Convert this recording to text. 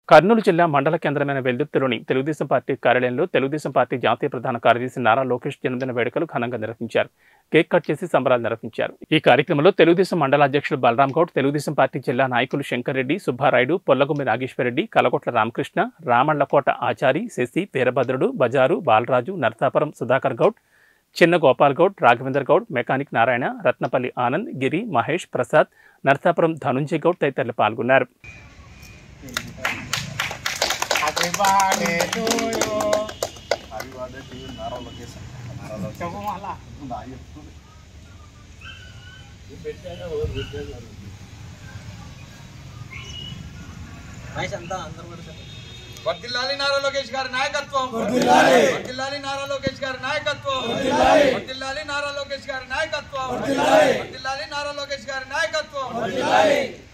కర్నూలు జిల్లా మండల కేంద్రమైన వెల్దుర్తిలోని తెలుగుదేశం పార్టీ కార్యాలయంలో తెలుగుదేశం పార్టీ జాతీయ ప్రధాన కార్యదర్శి నారా లోకేష్ జన్మదిన వేడుకలు ఘనంగా నిర్వహించారు కేక్ కట్ చేసి సంబరాలు నిర్వహించారు ఈ కార్యక్రమంలో తెలుగుదేశం మండల అధ్యక్షులు బలరాం గౌడ్ తెలుగుదేశం పార్టీ జిల్లా నాయకులు శంకర్ రెడ్డి సుబ్బారాయుడు పొల్లగుమ్మి నాగేశ్వరరెడ్డి కలకొట్ల రామకృష్ణ రామళ్లకోట ఆచారి శశి వీరభద్రుడు బజారు బాలరాజు నర్సాపురం సుధాకర్ గౌడ్ చిన్న గోపాల్ గౌడ్ రాఘవేందర్ గౌడ్ మెకానిక్ నారాయణ రత్నపల్లి ఆనంద్ గిరి మహేష్ ప్రసాద్ నర్సాపురం ధనుంజయ్ గౌడ్ తదితరులు పాల్గొన్నారు Happy birthday to you. Happy birthday to you, Nara location. Nara location. చెప్పు మళ్ళా. నా చెప్తుంది. వర్దిల్లాలి నారా లోకేష్ గారి నాయకత్వం వర్దిల్లాలి నారా లోకేష్ గారి నాయకత్వం వర్దిల్లాలి నారా లోకేష్ గారి నాయకత్వం వర్దిల్లాలి నారా లోకేష్ గారి నాయకత్వం